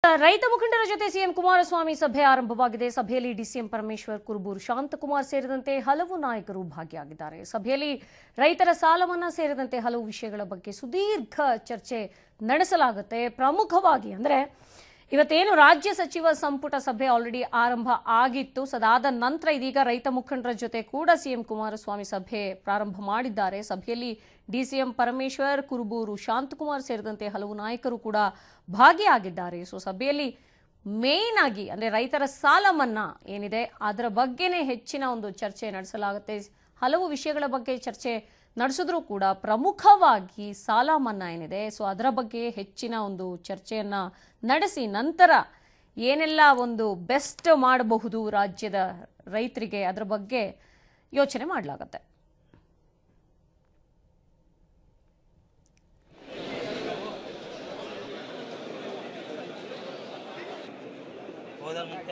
ರೈತ ಮುಖಂಡರ ಜೊತೆ ಸಿಎಂ ಕುಮಾರಸ್ವಾಮಿ ಸಭೆ ಆರಂಭವಾಗಿದೆ ಸಭೆಯಲ್ಲಿ ಡಿಸಿಎಂ ಪರಮೇಶ್ವರ್ ಕುರುಬೂರು ಶಾಂತಕುಮಾರ್ ಸೇರಿದಂತೆ ಹಲವು ನಾಯಕರು ಭಾಗಿಯಾಗಿದ್ದಾರೆ ಸಭೆಯಲ್ಲಿ ರೈತರ ಸಾಲ ಮನ್ನಾ ಸೇರಿದಂತೆ ಹಲವು ವಿಷಯಗಳ ಬಗ್ಗೆ ಸುದೀರ್ಘ ಚರ್ಚೆ ನಡೆಸಲಾಗುತ್ತೆ ಪ್ರಮುಖವಾಗಿ ಅಂದ್ರೆ ಇವತ್ತೇನು ರಾಜ್ಯ ಸಚಿವ ಸಂಪುಟ ಸಭೆ ಆಲ್ರೆಡಿ ಆರಂಭ ಆಗಿತ್ತು ಸದಾದ ನಂತರ ಇದೀಗ ರೈತ ಮುಖಂಡರ ಜೊತೆ ಕೂಡ ಸಿಎಂ ಕುಮಾರಸ್ವಾಮಿ ಸಭೆ ಪ್ರಾರಂಭ ಮಾಡಿದ್ದಾರೆ ಸಭೆಯಲ್ಲಿ ಡಿಸಿಎಂ ಪರಮೇಶ್ವರ್ ಕುರುಬೂರು ಶಾಂತಕುಮಾರ್ ಸೇರಿದಂತೆ ಹಲವು ನಾಯಕರು ಕೂಡ ಭಾಗಿಯಾಗಿದ್ದಾರೆ ಸೊ ಸಭೆಯಲ್ಲಿ ಮೇನ್ ಆಗಿ ಅಂದ್ರೆ ರೈತರ ಸಾಲ ಮನ್ನಾ ಏನಿದೆ ಅದರ ಬಗ್ಗೆನೇ ಹೆಚ್ಚಿನ ಒಂದು ಚರ್ಚೆ ನಡೆಸಲಾಗುತ್ತೆ ಹಲವು ವಿಷಯಗಳ ಬಗ್ಗೆ ಚರ್ಚೆ ನಡೆಸಿದ್ರೂ ಕೂಡ ಪ್ರಮುಖವಾಗಿ ಸಾಲ ಮನ್ನಾ ಏನಿದೆ ಸೊ ಅದರ ಬಗ್ಗೆ ಹೆಚ್ಚಿನ ಒಂದು ಚರ್ಚೆಯನ್ನ ನಡೆಸಿ ನಂತರ ಏನೆಲ್ಲ ಒಂದು ಬೆಸ್ಟ್ ಮಾಡಬಹುದು ರಾಜ್ಯದ ರೈತರಿಗೆ ಅದರ ಬಗ್ಗೆ ಯೋಚನೆ ಮಾಡಲಾಗತ್ತೆ ಹೋದಲ್ ಮುಖ್ಯ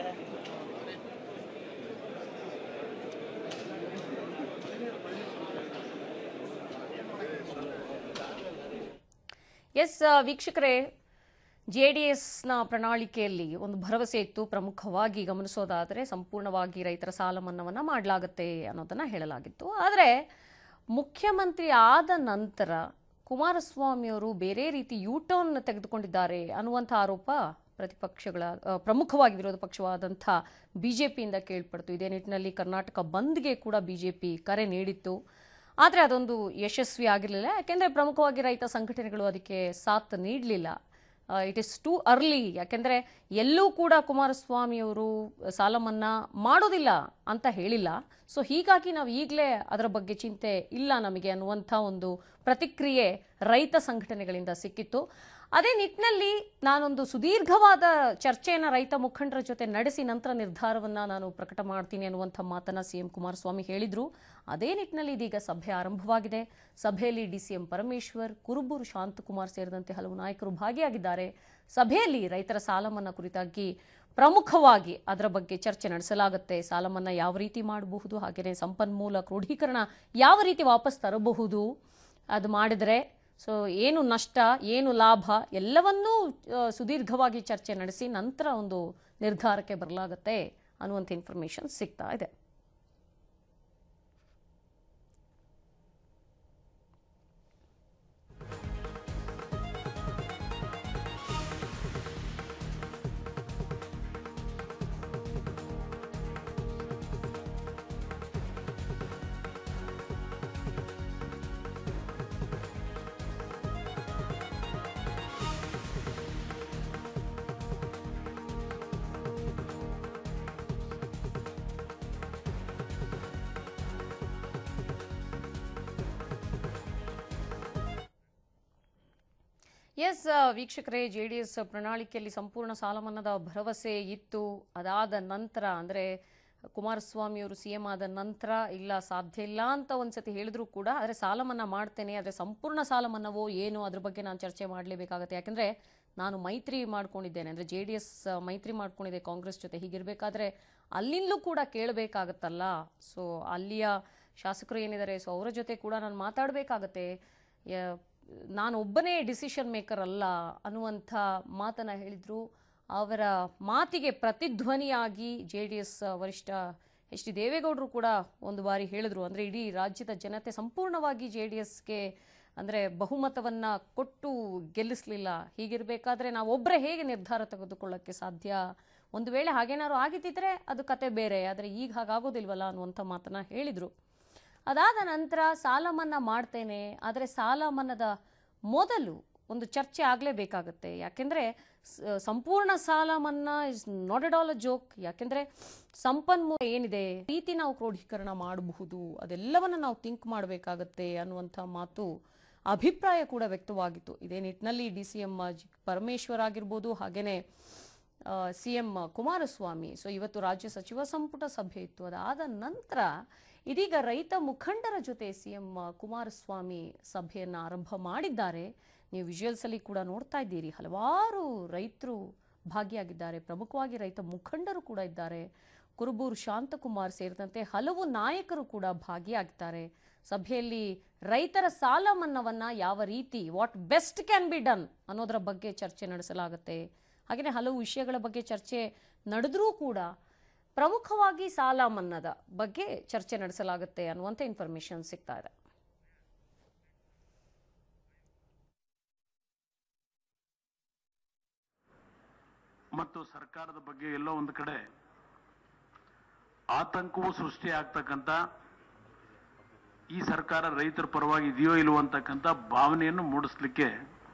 ಎಸ್ ವೀಕ್ಷಕರೇ ಜೆ ಡಿ ಎಸ್ನ ಪ್ರಣಾಳಿಕೆಯಲ್ಲಿ ಒಂದು ಭರವಸೆ ಇತ್ತು ಪ್ರಮುಖವಾಗಿ ಗಮನಿಸೋದಾದರೆ ಸಂಪೂರ್ಣವಾಗಿ ರೈತರ ಸಾಲ ಮನ್ನಾವನ್ನು ಮಾಡಲಾಗುತ್ತೆ ಅನ್ನೋದನ್ನು ಹೇಳಲಾಗಿತ್ತು ಆದರೆ ಮುಖ್ಯಮಂತ್ರಿ ಆದ ನಂತರ ಕುಮಾರಸ್ವಾಮಿಯವರು ಬೇರೆ ರೀತಿ ಯೂ ಟರ್ನ್ ತೆಗೆದುಕೊಂಡಿದ್ದಾರೆ ಅನ್ನುವಂಥ ಆರೋಪ ಪ್ರತಿಪಕ್ಷಗಳ ಆ, ಪ್ರಮುಖವಾಗಿ ವಿರೋಧ ಪಕ್ಷವಾದಂಥ ಬಿಜೆಪಿಯಿಂದ ಕೇಳ್ಪಡ್ತು ಇದೇ ನಿಟ್ಟಿನಲ್ಲಿ ಕರ್ನಾಟಕ ಬಂದ್ಗೆ ಕೂಡ ಬಿಜೆಪಿ ಕರೆ ನೀಡಿತ್ತು ಆದರೆ ಅದೊಂದು ಯಶಸ್ವಿ ಆಗಿರಲಿಲ್ಲ ಯಾಕೆಂದರೆ ಪ್ರಮುಖವಾಗಿ ರೈತ ಸಂಘಟನೆಗಳು ಅದಕ್ಕೆ ಸಾಥ್ ನೀಡಲಿಲ್ಲ ಇಟ್ ಇಸ್ ಟು ಅರ್ಲಿ ಯಾಕೆಂದರೆ ಎಲ್ಲೂ ಕೂಡ ಕುಮಾರಸ್ವಾಮಿಯವರು ಸಾಲ ಮನ್ನಾ ಮಾಡೋದಿಲ್ಲ ಅಂತ ಹೇಳಿಲ್ಲ ಸೊ ಹೀಗಾಗಿ ನಾವು ಈಗಲೇ ಅದರ ಬಗ್ಗೆ ಚಿಂತೆ ಇಲ್ಲ ನಮಗೆ ಅನ್ನುವಂಥ ಒಂದು ಪ್ರತಿಕ್ರಿಯೆ ರೈತ ಸಂಘಟನೆಗಳಿಂದ ಸಿಕ್ಕಿತ್ತು ಅದೇ ನಿಟ್ಟಿನಲ್ಲಿ ನಾನೊಂದು ಸುದೀರ್ಘವಾದ ಚರ್ಚೆಯನ್ನು ರೈತ ಮುಖಂಡರ ಜೊತೆ ನಡೆಸಿ ನಂತರ ನಿರ್ಧಾರವನ್ನು ನಾನು ಪ್ರಕಟ ಮಾಡ್ತೀನಿ ಅನ್ನುವಂಥ ಮಾತನ್ನ ಸಿಎಂ ಕುಮಾರಸ್ವಾಮಿ ಹೇಳಿದ್ರು ಅದೇ ನಿಟ್ಟಿನಲ್ಲಿ ಇದೀಗ ಸಭೆ ಆರಂಭವಾಗಿದೆ ಸಭೆಯಲ್ಲಿ ಡಿಸಿಎಂ ಪರಮೇಶ್ವರ್ ಕುರುಬೂರು ಶಾಂತಕುಮಾರ್ ಸೇರಿದಂತೆ ಹಲವು ನಾಯಕರು ಭಾಗಿಯಾಗಿದ್ದಾರೆ ಸಭೆಯಲ್ಲಿ ರೈತರ ಸಾಲ ಮನ್ನಾ ಕುರಿತಾಗಿ ಪ್ರಮುಖವಾಗಿ ಅದರ ಬಗ್ಗೆ ಚರ್ಚೆ ನಡೆಸಲಾಗುತ್ತೆ ಸಾಲ ಮನ್ನಾ ಯಾವ ರೀತಿ ಮಾಡಬಹುದು ಹಾಗೆಯೇ ಸಂಪನ್ಮೂಲ ಕ್ರೋಢೀಕರಣ ಯಾವ ರೀತಿ ವಾಪಸ್ ತರಬಹುದು ಅದು ಮಾಡಿದರೆ ಸೊ ಏನು ನಷ್ಟ ಏನು ಲಾಭ ಎಲ್ಲವನ್ನೂ ಆ, ಸುದೀರ್ಘವಾಗಿ ಚರ್ಚೆ ನಡೆಸಿ ನಂತರ ಒಂದು ನಿರ್ಧಾರಕ್ಕೆ ಬರಲಾಗತ್ತೆ ಅನ್ನುವಂಥ ಇನ್ಫಾರ್ಮೇಷನ್ ಸಿಗ್ತಾ ಇದೆ ಎಸ್ ವೀಕ್ಷಕರೇ ಜೆ ಡಿ ಎಸ್ ಪ್ರಣಾಳಿಕೆಯಲ್ಲಿ ಸಂಪೂರ್ಣ ಸಾಲ ಮನ್ನಾದ ಭರವಸೆ ಇತ್ತು ಅದಾದ ನಂತರ ಅಂದರೆ ಕುಮಾರಸ್ವಾಮಿಯವರು ಸಿ ಎಂ ಆದ ನಂತರ ಇಲ್ಲ ಸಾಧ್ಯ ಇಲ್ಲ ಅಂತ ಒಂದ್ಸತಿ ಹೇಳಿದ್ರು ಕೂಡ ಆದರೆ ಸಾಲ ಮನ್ನಾ ಮಾಡ್ತೇನೆ ಆದರೆ ಸಂಪೂರ್ಣ ಸಾಲ ಮನ್ನಾವೋ ಏನು ಅದ್ರ ಬಗ್ಗೆ ನಾನು ಚರ್ಚೆ ಮಾಡಲೇಬೇಕಾಗತ್ತೆ ಯಾಕೆಂದರೆ ನಾನು ಮೈತ್ರಿ ಮಾಡ್ಕೊಂಡಿದ್ದೇನೆ ಅಂದರೆ ಜೆ ಡಿ ಎಸ್ ಮೈತ್ರಿ ಮಾಡ್ಕೊಂಡಿದೆ ಕಾಂಗ್ರೆಸ್ ಜೊತೆ ಹೀಗಿರಬೇಕಾದ್ರೆ ಅಲ್ಲಿಂದಲೂ ಕೂಡ ಕೇಳಬೇಕಾಗತ್ತಲ್ಲ ಸೊ ಅಲ್ಲಿಯ ಶಾಸಕರು ಏನಿದ್ದಾರೆ ಸೊ ಅವರ ಜೊತೆ ಕೂಡ ನಾನು ಮಾತಾಡಬೇಕಾಗತ್ತೆ ನಾನು ಒಬ್ಬನೇ ಡಿಸಿಷನ್ ಮೇಕರ್ ಅಲ್ಲ ಅನ್ನುವಂಥ ಮಾತನ್ನ ಹೇಳಿದ್ರು ಅವರ ಮಾತಿಗೆ ಪ್ರತಿಧ್ವನಿಯಾಗಿ ಜೆ ಡಿ ಎಸ್ ವರಿಷ್ಠ ಎಚ್ ಡಿ ದೇವೇಗೌಡರು ಕೂಡ ಒಂದು ಬಾರಿ ಹೇಳಿದ್ರು ಅಂದರೆ ಇಡೀ ರಾಜ್ಯದ ಜನತೆ ಸಂಪೂರ್ಣವಾಗಿ ಜೆ ಡಿ ಎಸ್ಗೆ ಅಂದರೆ ಬಹುಮತವನ್ನು ಕೊಟ್ಟು ಗೆಲ್ಲಿಸಲಿಲ್ಲ ಹೀಗಿರಬೇಕಾದ್ರೆ ನಾವೊಬ್ಬರೇ ಹೇಗೆ ನಿರ್ಧಾರ ತೆಗೆದುಕೊಳ್ಳೋಕ್ಕೆ ಸಾಧ್ಯ ಒಂದು ವೇಳೆ ಹಾಗೇನಾದ್ರು ಆಗಿದ್ದಿದ್ರೆ ಅದು ಕತೆ ಬೇರೆ ಆದರೆ ಈಗ ಹಾಗಾಗೋದಿಲ್ವಲ್ಲ ಅನ್ನುವಂಥ ಮಾತನ್ನ ಹೇಳಿದರು ಅದಾದ ನಂತರ ಸಾಲ ಮನ್ನಾ ಮಾಡ್ತೇನೆ ಆದರೆ ಸಾಲ ಮನ್ನಾದ ಮೊದಲು ಒಂದು ಚರ್ಚೆ ಆಗಲೇಬೇಕಾಗತ್ತೆ ಯಾಕೆಂದರೆ ಸಂಪೂರ್ಣ ಸಾಲ ಮನ್ನಾ is not at all a joke ಯಾಕೆಂದರೆ ಸಂಪನ್ಮೂಲ ಏನಿದೆ ರೀತಿ ನಾವು ಕ್ರೋಢೀಕರಣ ಮಾಡಬಹುದು ಅದೆಲ್ಲವನ್ನು ನಾವು ಥಿಂಕ್ ಮಾಡಬೇಕಾಗತ್ತೆ ಅನ್ನುವಂಥ ಮಾತು ಅಭಿಪ್ರಾಯ ಕೂಡ ವ್ಯಕ್ತವಾಗಿತ್ತು ಇದೇ ನಿಟ್ಟಿನಲ್ಲಿ ಡಿ ಸಿ ಎಂ ಪರಮೇಶ್ವರ್ ಆಗಿರ್ಬೋದು ಹಾಗೆಯೇ ಸಿ ಎಂ ಕುಮಾರಸ್ವಾಮಿ ಸೊ ಇವತ್ತು ರಾಜ್ಯ ಸಚಿವ ಸಂಪುಟ ಸಭೆ ಇತ್ತು ಅದಾದ ನಂತರ ಇದೀಗ ರೈತ ಮುಖಂಡರ ಜೊತೆ ಸಿ ಎಂ ಕುಮಾರಸ್ವಾಮಿ ಸಭೆಯನ್ನು ಆರಂಭ ಮಾಡಿದ್ದಾರೆ ನೀವು ವಿಜುವಲ್ಸ್ ಅಲ್ಲಿ ಕೂಡ ನೋಡ್ತಾ ಇದ್ದೀರಿ ಹಲವಾರು ರೈತರು ಭಾಗಿಯಾಗಿದ್ದಾರೆ ಪ್ರಮುಖವಾಗಿ ರೈತ ಮುಖಂಡರು ಕೂಡ ಇದ್ದಾರೆ ಕುರುಬೂರು ಶಾಂತಕುಮಾರ್ ಸೇರಿದಂತೆ ಹಲವು ನಾಯಕರು ಕೂಡ ಭಾಗಿಯಾಗಿದ್ದಾರೆ ಸಭೆಯಲ್ಲಿ ರೈತರ ಸಾಲ ಮನ್ನಾವನ್ನ ಯಾವ ರೀತಿ what best can be done ಅನ್ನೋದರ ಬಗ್ಗೆ ಚರ್ಚೆ ನಡೆಸಲಾಗುತ್ತೆ ಹಾಗೆಯೇ ಹಲವು ವಿಷಯಗಳ ಬಗ್ಗೆ ಚರ್ಚೆ ನಡೆದರೂ ಕೂಡ ಪ್ರಮುಖವಾಗಿ ಸಾಲ ಮನ್ನಾದ ಬಗ್ಗೆ ಚರ್ಚೆ ನಡೆಸಲಾಗುತ್ತೆ ಅನ್ನುವಂಥ ಇನ್ಫಾರ್ಮೇಶನ್ ಸಿಗ್ತಾ ಇದೆ ಮತ್ತು ಸರ್ಕಾರದ ಬಗ್ಗೆ ಎಲ್ಲೋ ಒಂದು ಕಡೆ ಆತಂಕವೂ ಸೃಷ್ಟಿ ಆಗ್ತಕ್ಕಂಥ ಈ ಸರ್ಕಾರ ರೈತರ ಪರವಾಗಿ ಇದೆಯೋ ಇಲ್ವೋ ಅಂತಕ್ಕಂಥ ಭಾವನೆಯನ್ನು ಮೂಡಿಸ್ಲಿಕ್ಕೆ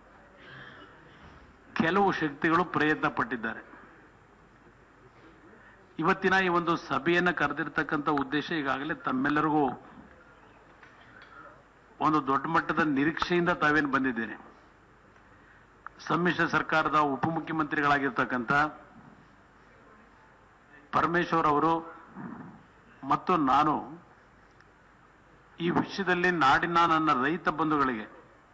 ಕೆಲವು ಶಕ್ತಿಗಳು ಪ್ರಯತ್ನ ಪಟ್ಟಿದ್ದಾರೆ ಇವತ್ತಿನ ಈ ಒಂದು ಸಭೆಯನ್ನು ಕರೆದಿರ್ತಕ್ಕಂಥ ಉದ್ದೇಶ ಈಗಾಗಲೇ ತಮ್ಮೆಲ್ಲರಿಗೂ ಒಂದು ದೊಡ್ಡ ಮಟ್ಟದ ನಿರೀಕ್ಷೆಯಿಂದ ತಾವೇನು ಬಂದಿದ್ದೇನೆ ಸಮ್ಮಿಶ್ರ ಸರ್ಕಾರದ ಉಪಮುಖ್ಯಮಂತ್ರಿಗಳಾಗಿರ್ತಕ್ಕಂಥ ಪರಮೇಶ್ವರ್ ಅವರು ಮತ್ತು ನಾನು ಈ ವಿಷಯದಲ್ಲಿ ನಾಡಿನ ನನ್ನ ರೈತ ಬಂಧುಗಳಿಗೆ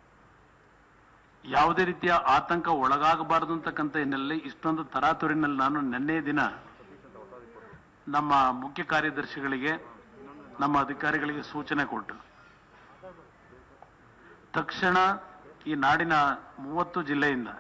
ಯಾವುದೇ ರೀತಿಯ ಆತಂಕ ಒಳಗಾಗಬಾರದು ಅಂತಕ್ಕಂಥ ಹಿನ್ನೆಲೆಯಲ್ಲಿ ಇಷ್ಟೊಂದು ತರಾತುರಿನಲ್ಲಿ ನಾನು ನಿನ್ನೆ ದಿನ ನಮ್ಮ ಮುಖ್ಯ ಕಾರ್ಯದರ್ಶಿಗಳಿಗೆ ನಮ್ಮ ಅಧಿಕಾರಿಗಳಿಗೆ ಸೂಚನೆ ಕೊಟ್ಟು ತಕ್ಷಣ ಈ ನಾಡಿನ ಮೂವತ್ತು ಜಿಲ್ಲೆಯಿಂದ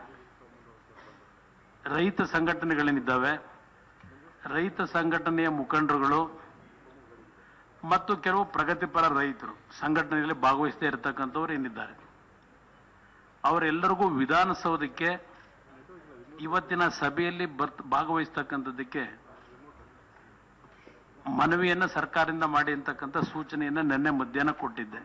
ರೈತ ಸಂಘಟನೆಗಳೇನಿದ್ದಾವೆ ರೈತ ಸಂಘಟನೆಯ ಮುಖಂಡರುಗಳು ಮತ್ತು ಕೆಲವು ಪ್ರಗತಿಪರ ರೈತರು ಸಂಘಟನೆಯಲ್ಲಿ ಭಾಗವಹಿಸದೇ ಇರತಕ್ಕಂಥವ್ರು ಏನಿದ್ದಾರೆ ಅವರೆಲ್ಲರಿಗೂ ವಿಧಾನಸೌಧಕ್ಕೆ ಇವತ್ತಿನ ಸಭೆಯಲ್ಲಿ ಬರ್ತ್ ಭಾಗವಹಿಸ್ತಕ್ಕಂಥದ್ದಕ್ಕೆ ಮನವಿಯನ್ನ ಸರ್ಕಾರದಿಂದ ಮಾಡಿ ಅಂತಕ್ಕಂಥ ಸೂಚನೆಯನ್ನ ನಿನ್ನೆ ಮಧ್ಯಾಹ್ನ ಕೊಟ್ಟಿದ್ದೆ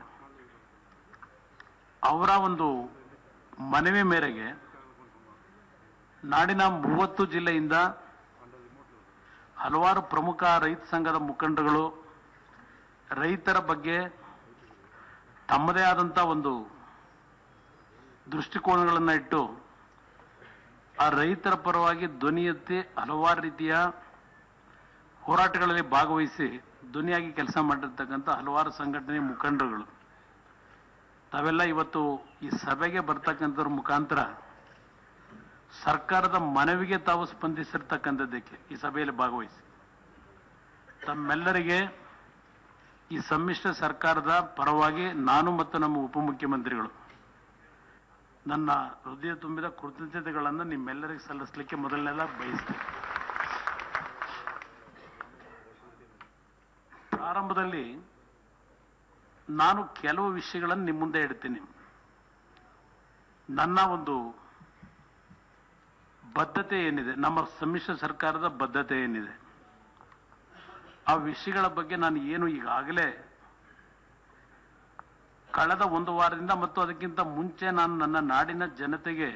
ಅವರ ಒಂದು ಮನವಿ ಮೇರೆಗೆ ನಾಡಿನ ಮೂವತ್ತು ಜಿಲ್ಲೆಯಿಂದ ಹಲವಾರು ಪ್ರಮುಖ ರೈತ ಸಂಘದ ಮುಖಂಡರುಗಳು ರೈತರ ಬಗ್ಗೆ ತಮ್ಮದೇ ಆದಂಥ ಒಂದು ದೃಷ್ಟಿಕೋನಗಳನ್ನು ಇಟ್ಟು ಆ ರೈತರ ಪರವಾಗಿ ಧ್ವನಿ ಎತ್ತಿ ಹಲವಾರು ರೀತಿಯ ಹೋರಾಟಗಳಲ್ಲಿ ಭಾಗವಹಿಸಿ ಧ್ವನಿಯಾಗಿ ಕೆಲಸ ಮಾಡಿರ್ತಕ್ಕಂಥ ಹಲವಾರು ಸಂಘಟನೆ ಮುಖಂಡರುಗಳು ತಾವೆಲ್ಲ ಇವತ್ತು ಈ ಸಭೆಗೆ ಬರ್ತಕ್ಕಂಥವ್ರ ಮುಖಾಂತರ ಸರ್ಕಾರದ ಮನವಿಗೆ ತಾವು ಸ್ಪಂದಿಸಿರ್ತಕ್ಕಂಥದ್ದಕ್ಕೆ ಈ ಸಭೆಯಲ್ಲಿ ಭಾಗವಹಿಸಿ ತಮ್ಮೆಲ್ಲರಿಗೆ ಈ ಸಮ್ಮಿಶ್ರ ಸರ್ಕಾರದ ಪರವಾಗಿ ನಾನು ಮತ್ತು ನಮ್ಮ ಉಪಮುಖ್ಯಮಂತ್ರಿಗಳು ನನ್ನ ಹೃದಯ ತುಂಬಿದ ಕೃತಜ್ಞತೆಗಳನ್ನು ನಿಮ್ಮೆಲ್ಲರಿಗೆ ಸಲ್ಲಿಸಲಿಕ್ಕೆ ಮೊದಲನೆಲ್ಲ ಬಯಸ್ತೇನೆ ಪ್ರಾರಂಭದಲ್ಲಿ ನಾನು ಕೆಲವು ವಿಷಯಗಳನ್ನು ನಿಮ್ಮ ಮುಂದೆ ಇಡ್ತೀನಿ ನನ್ನ ಒಂದು ಬದ್ಧತೆ ಏನಿದೆ ನಮ್ಮ ಸಮ್ಮಿಶ್ರ ಸರ್ಕಾರದ ಬದ್ಧತೆ ಏನಿದೆ ಆ ವಿಷಯಗಳ ಬಗ್ಗೆ ನಾನು ಏನು ಈಗಾಗಲೇ ಕಳೆದ ಒಂದು ವಾರದಿಂದ ಮತ್ತು ಅದಕ್ಕಿಂತ ಮುಂಚೆ ನಾನು ನನ್ನ ನಾಡಿನ ಜನತೆಗೆ